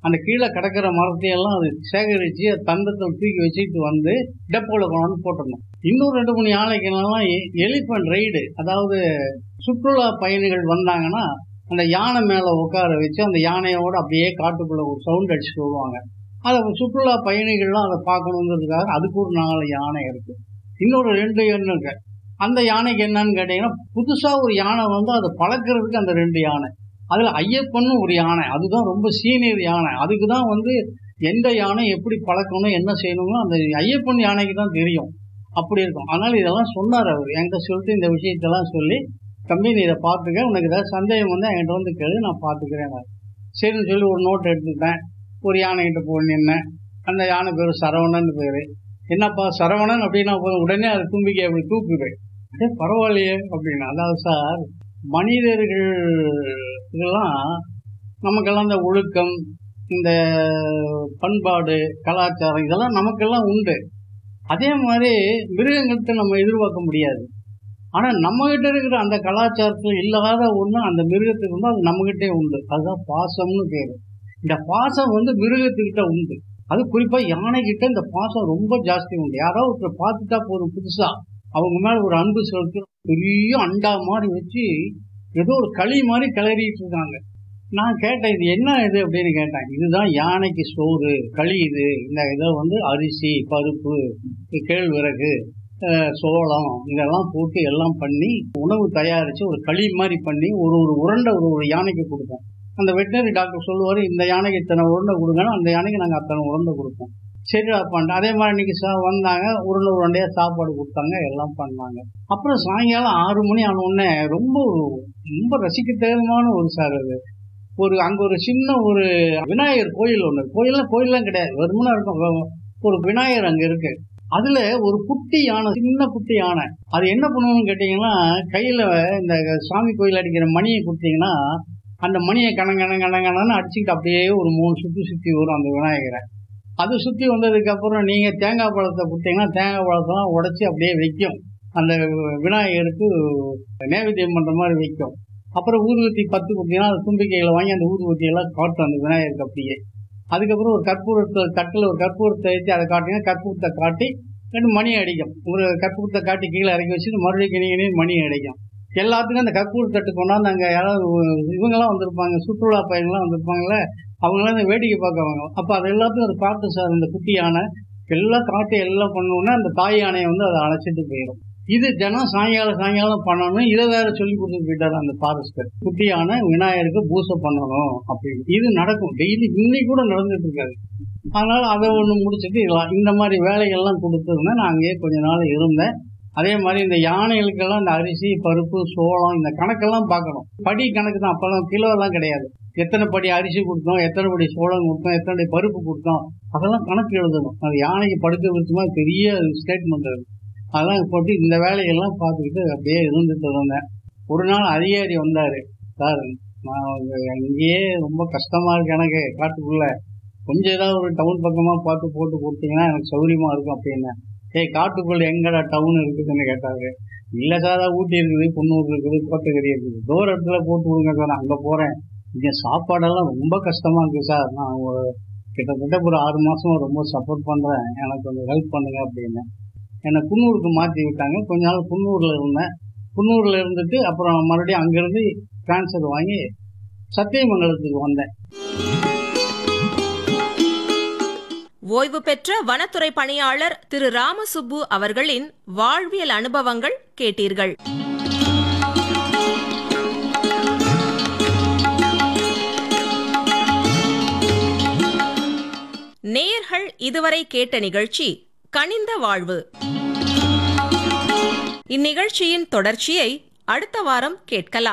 அந்த கீழே கிடக்கிற மரத்தையெல்லாம் அது சேகரித்து தந்தத்தில் தூக்கி வச்சுட்டு வந்து டெப்போவில் கொண்டாந்து போட்டுடணும் இன்னும் ரெண்டு மூணு யானைக்கெல்லாம் எலிஃபண்ட் ரைடு அதாவது சுற்றுலா பயணிகள் வந்தாங்கன்னா அந்த யானை மேலே உட்கார வச்சு அந்த யானையோட அப்படியே காட்டுக்குள்ளே ஒரு சவுண்ட் அடிச்சுட்டு வருவாங்க அதை சுற்றுலா பயணிகள்லாம் அதை பார்க்கணுங்கிறதுக்காக அதுக்கு ஒரு நாலு யானை இருக்கு இன்னொரு ரெண்டு எண்ணம் இருக்கு அந்த யானைக்கு என்னன்னு கேட்டீங்கன்னா புதுசாக ஒரு யானை வந்து அதை பழக்கிறதுக்கு அந்த ரெண்டு யானை அதில் ஐயப்பன்னு ஒரு யானை அதுதான் ரொம்ப சீனியர் யானை அதுக்கு தான் வந்து எந்த யானை எப்படி பழக்கணும் என்ன செய்யணும்னு அந்த ஐயப்பன் யானைக்கு தான் தெரியும் அப்படி இருக்கும் அதனால் இதெல்லாம் சொன்னார் அவர் என்கிட்ட சொல்லிட்டு இந்த விஷயத்தெல்லாம் சொல்லி தம்பி நீ இதை பார்த்துக்க உனக்கு ஏதாவது சந்தேகம் வந்து என்கிட்ட வந்து கேளு நான் பார்த்துக்கிறேன் நான் சரின்னு சொல்லி ஒரு நோட் எடுத்துக்கிட்டேன் ஒரு யானைகிட்ட போய் நின்னேன் அந்த யானை பேர் சரவணன் பேர் என்னப்பா சரவணன் அப்படின்னா போதும் உடனே அது தும்பிக்கை அப்படி தூக்குவேன் அதே பரவாயில்லையே அப்படின்னா அதாவது சார் மனிதர்கள் இதெல்லாம் நமக்கெல்லாம் இந்த ஒழுக்கம் இந்த பண்பாடு கலாச்சாரம் இதெல்லாம் நமக்கெல்லாம் உண்டு அதே மாதிரி மிருகங்கள்கிட்ட நம்ம எதிர்பார்க்க முடியாது ஆனால் நம்மகிட்ட இருக்கிற அந்த கலாச்சாரத்தில் இல்லாத ஒன்று அந்த மிருகத்துக்கு வந்து அது நம்மகிட்டே உண்டு அதுதான் பாசம்னு பேர் இந்த பாசம் வந்து மிருகத்துக்கிட்ட உண்டு அது குறிப்பாக யானைகிட்ட இந்த பாசம் ரொம்ப ஜாஸ்தி உண்டு யாராவது ஒருத்தர் பார்த்துட்டா போதும் புதுசாக அவங்க மேலே ஒரு அன்பு செலுத்தி பெரிய அண்டா மாதிரி வச்சு ஏதோ ஒரு களி மாதிரி கிளறிட்டு இருக்காங்க நான் கேட்டேன் இது என்ன இது அப்படின்னு கேட்டேன் இதுதான் யானைக்கு சோறு களி இது இந்த இதை வந்து அரிசி பருப்பு கேழ்விறகு அஹ், சோளம் இதெல்லாம் போட்டு எல்லாம் பண்ணி உணவு தயாரித்து ஒரு களி மாதிரி பண்ணி ஒரு ஒரு உருண்டை ஒரு ஒரு யானைக்கு கொடுப்போம் அந்த வெட்டினரி டாக்டர் சொல்லுவார் இந்த யானைக்கு இத்தனை உருண்டை கொடுங்கன்னா அந்த யானைக்கு நாங்கள் அத்தனை உருண்டை கொடுப்போம் சரி பண்ண அதே மாதிரி இன்னைக்கு சா வந்தாங்க உருண்டை உருண்டையாக சாப்பாடு கொடுத்தாங்க எல்லாம் பண்ணாங்க அப்புறம் சாயங்காலம் ஆறு மணி ஆன உடனே ரொம்ப ரொம்ப ரசிக்கத்தேகமான ஒரு சார் அது ஒரு அங்கே ஒரு சின்ன ஒரு விநாயகர் கோயில் ஒன்று கோயில்லாம் கோயில்லாம் கிடையாது வெறுமனா இருக்கும் ஒரு விநாயகர் அங்கே இருக்கு அதுல ஒரு குட்டி யானை சின்ன குட்டி யானை அது என்ன பண்ணுவோம்னு கேட்டீங்கன்னா கையில இந்த சாமி கோயில் அடிக்கிற மணியை கொடுத்தீங்கன்னா அந்த மணியை கணங்கண கணங்கணன்னு அடிச்சுக்கிட்டு அப்படியே ஒரு மூணு சுற்றி சுற்றி வரும் அந்த விநாயகரை அது சுற்றி வந்ததுக்கு அப்புறம் நீங்க தேங்காய் பழத்தை கொடுத்தீங்கன்னா தேங்காய் பழத்தெல்லாம் உடைச்சி அப்படியே வைக்கும் அந்த விநாயகருக்கு நேவேத்தியம் பண்ற மாதிரி வைக்கும் அப்புறம் ஊதுவத்தி பத்து கொடுத்தீங்கன்னா அது தும்பிக்கைகளை வாங்கி அந்த ஊதுவத்தியெல்லாம் காட்டும் அந்த விநாயகருக்கு அப்படியே அதுக்கப்புறம் ஒரு கற்பூரத்தை தட்டில் ஒரு கற்பூரத்தை ஏற்றி அதை காட்டிங்கன்னா கற்பூரத்தை காட்டி ரெண்டு மணி அடிக்கும் ஒரு கற்பூரத்தை காட்டி கீழே இறக்கி வச்சுட்டு மறுபடியும் கிணி கிணி மணி அடிக்கும் எல்லாத்துக்கும் அந்த கற்பூர தட்டு கொண்டாந்து அங்கே யாராவது இவங்கெல்லாம் வந்திருப்பாங்க சுற்றுலா பயணிகள்லாம் வந்திருப்பாங்கல்ல அவங்களாம் இந்த வேடிக்கை பார்க்கவாங்க அப்போ அது எல்லாத்தையும் அது காட்டு சார் இந்த குட்டி யானை எல்லாம் காட்டி எல்லாம் பண்ணோன்னா அந்த தாய் யானையை வந்து அதை அழைச்சிட்டு போயிடும் இது தினம் சாயங்காலம் சாயங்காலம் பண்ணணும் இதை வேற சொல்லி கொடுத்துட்டு போயிட்டாரு அந்த ஃபாரஸ்டர் குட்டியான விநாயகருக்கு பூசை பண்ணணும் அப்படின்னு இது நடக்கும் டெய்லி இன்னைக்கு கூட நடந்துட்டு இருக்காது அதனால அதை ஒன்று முடிச்சுட்டு இதெல்லாம் இந்த மாதிரி வேலைகள்லாம் கொடுத்ததுன்னா நான் அங்கேயே கொஞ்ச நாள் இருந்தேன் அதே மாதிரி இந்த யானைகளுக்கெல்லாம் இந்த அரிசி பருப்பு சோளம் இந்த கணக்கெல்லாம் பார்க்கணும் படி கணக்கு தான் அப்பெல்லாம் கிலோ எல்லாம் கிடையாது எத்தனை படி அரிசி கொடுத்தோம் எத்தனை படி சோளம் கொடுத்தோம் எத்தனை படி பருப்பு கொடுத்தோம் அதெல்லாம் கணக்கு எழுதணும் அது யானைக்கு படுக்க வச்சுமா பெரிய ஸ்டேட்மெண்ட் அது அதெல்லாம் போட்டு இந்த வேலையெல்லாம் பார்த்துக்கிட்டு அப்படியே இருந்துட்டு இருந்தேன் ஒரு நாள் அதிகாரி வந்தார் சார் நான் இங்கேயே ரொம்ப கஷ்டமா இருக்கு எனக்கு காட்டுக்குள்ள கொஞ்சம் ஏதாவது ஒரு டவுன் பக்கமாக பார்த்து போட்டு கொடுத்தீங்கன்னா எனக்கு சௌரியமா இருக்கும் அப்படின்னு ஏய் காட்டுக்குள்ள எங்கடா டவுன் இருக்குதுன்னு கேட்டாரு இல்லை சார் ஊட்டி இருக்குது குன்னூர் இருக்குது கோத்தகிரி இருக்குது தூர இடத்துல போட்டு விடுங்க சார் நான் அங்கே போகிறேன் இங்கே சாப்பாடெல்லாம் ரொம்ப கஷ்டமா இருக்கு சார் நான் ஒரு கிட்டத்தட்ட ஒரு ஆறு மாசமா ரொம்ப சப்போர்ட் பண்ணுறேன் எனக்கு கொஞ்சம் ஹெல்ப் பண்ணுங்க அப்படின்னு என்னை குன்னூருக்கு மாற்றி விட்டாங்க கொஞ்ச நாள் குன்னூரில் இருந்தேன் குன்னூரில் இருந்துட்டு அப்புறம் மறுபடியும் அங்கேருந்து ட்ரான்ஸ்ஃபர் வாங்கி சத்தியமங்கலத்துக்கு வந்தேன் ஓய்வு பெற்ற வனத்துறை பணியாளர் திரு ராமசுப்பு அவர்களின் வாழ்வியல் அனுபவங்கள் கேட்டீர்கள் நேயர்கள் இதுவரை கேட்ட நிகழ்ச்சி கனிந்த வாழ்வு இந்நிகழ்ச்சியின் தொடர்ச்சியை அடுத்த வாரம் கேட்கலாம்